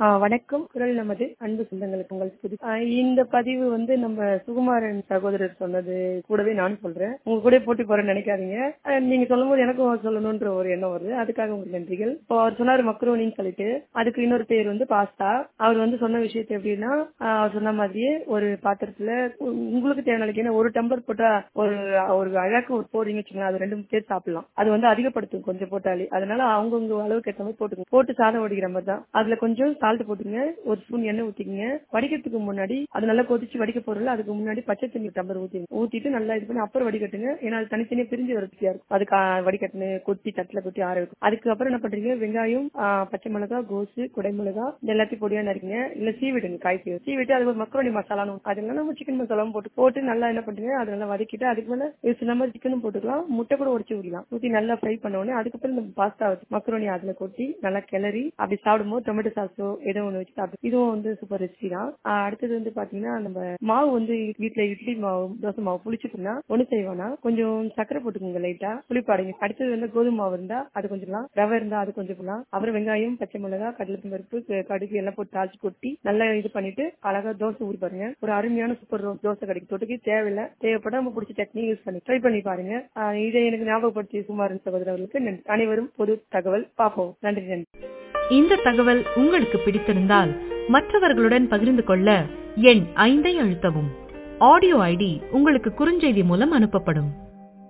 ஆ, வணக்கம் குரல் நமது அன்பு சொந்தங்களுக்கு உங்கள் புது ஆ, இந்த பதிவு வந்து நம்ம சுகுமாரன் சகோதரர் சொன்னது கூடவே நான் சொல்றேன் உங்க கூட போட்டி போறேன்னு நினைக்காதீங்க ஆ, நீங்க சொல்லும் போது எனக்கும் சொல்லணும்ன்ற ஒரு எண்ணம் வருது அதுக்காக உங்களுக்கு நன்றிகள் இப்போ அவர் சொன்னாரு மக்ரோனின்னு சொல்லிட்டு அதுக்கு இன்னொரு பேர் வந்து பாஸ்தா அவர் வந்து சொன்ன விஷயத்தை எப்படின்னா ஆ, அவர் சொன்ன மாதிரியே ஒரு பாத்திரத்துல உ- உங்களுக்கு தேவையான அளவுக்கு ஏன்னா ஒரு டம்ளர் போட்டா ஒரு ஒரு அழகாக்கு ஒரு போடுறீங்க வச்சுக்கோங்க அது ரெண்டு பேர் சாப்பிடலாம் அது வந்து அதிகப்படுத்தும் கொஞ்சம் போட்டாலே அதனால அவங்கவுங்க அளவுக்கு ஏற்ற மாதிரி போட்டுக்கோங்க போட்டு சாதம் வடிக்கிற மாதிரி தான் அதுல கொஞ்சம் சால்ட் போட்டுங்க ஒரு ஸ்பூன் எண்ணெய் ஊத்திக்கங்க வடிக்கிறதுக்கு முன்னாடி அது நல்லா கொதிச்சு வடிக்க போறல அதுக்கு முன்னாடி பச்சை தண்ணி டம்ளர் ஊத்திங்க ஊத்திட்டு நல்லா இது பண்ணி அப்புறம் வடிகட்டுங்க ஏன்னா அது தனித்தனியா பிரிஞ்சு வரதுக்கு இருக்கும் அதுக்கு ஆ, வடிகட்டுன்னு கொத்தி தட்டுல கொத்தி ஆற வைக்கும் அதுக்கு அப்புறம் என்ன பண்றீங்க வெங்காயம் ஆ, பச்சை மிளகா கோசு குடைமிளகா இது எல்லாத்தையும் பொடியா நறுக்குங்க இல்ல சீவிடுங்க காய்க்கு சீவிட்டு அது ஒரு மக்கரோனி மசாலான்னு ஒண்ணு. அதுல நம்ம சிக்கன் மசாலாவும் போட்டு போட்டு நல்லா என்ன பண்றீங்க அது நல்லா வதக்கிட்டு அதுக்கு மேல இது சொன்ன மாதிரி சிக்கனும் போட்டுக்கலாம் முட்டை கூட உடைச்சு ஊற்றலாம் ஊத்தி நல்லா ஃப்ரை பண்ண உடனே அதுக்கப்புறம் இந்த பாஸ்தா வச்சு மக்கரோனி அதுல கொட்டி நல்லா கிளறி அப்படி சாப்பிடும்போது டொமேட்டோ சாஸோ ஏதோ ஒண்ணு வச்சு சாப்பிடும் இதுவும் வந்து சூப்பர் ரெசிபி தான் ஆஹ் அடுத்தது வந்து பாத்தீங்கன்னா நம்ம மாவு வந்து வீட்ல இட்லி மாவு தோசை மாவு புளிச்சுட்டுனா ஒண்ணு செய்வோம்னா கொஞ்சம் சக்கரை போட்டுக்கோங்க லைட்டா புளிப்பாடுங்க அடுத்தது வந்து கோதுமை மாவு இருந்தா அது கொஞ்சம் போடலாம். ரவை இருந்தா அது கொஞ்சம் போடலாம் அப்புறம் வெங்காயம் பச்சை மிளகா கடலை பருப்பு க- கடுகு எல்லாம் போட்டு தாளிச்சு கொட்டி நல்லா இது பண்ணிட்டு அழகா தோசை ஊறி பாருங்க ஒரு அருமையான சூப்பர் தோசை கிடைக்கும் தொட்டுக்கு தேவையில்லை தேவைப்பட நம்ம பிடிச்ச சட்னி யூஸ் பண்ணி ட்ரை பண்ணி பாருங்க ஆஹ் இதை எனக்கு ஞாபகப்படுத்திய குமாரன் சகோதரர் அவர்களுக்கு நன்றி அனைவரும் பொது தகவல் பார்ப்போம் நன்றி நன்றி இந்த தகவல் உங்களுக்கு பிடித்திருந்தால் மற்றவர்களுடன் பகிர்ந்து கொள்ள எண் ஐந்தை அழுத்தவும் ஆடியோ ஐடி உங்களுக்கு குறுஞ்செய்தி மூலம் அனுப்பப்படும்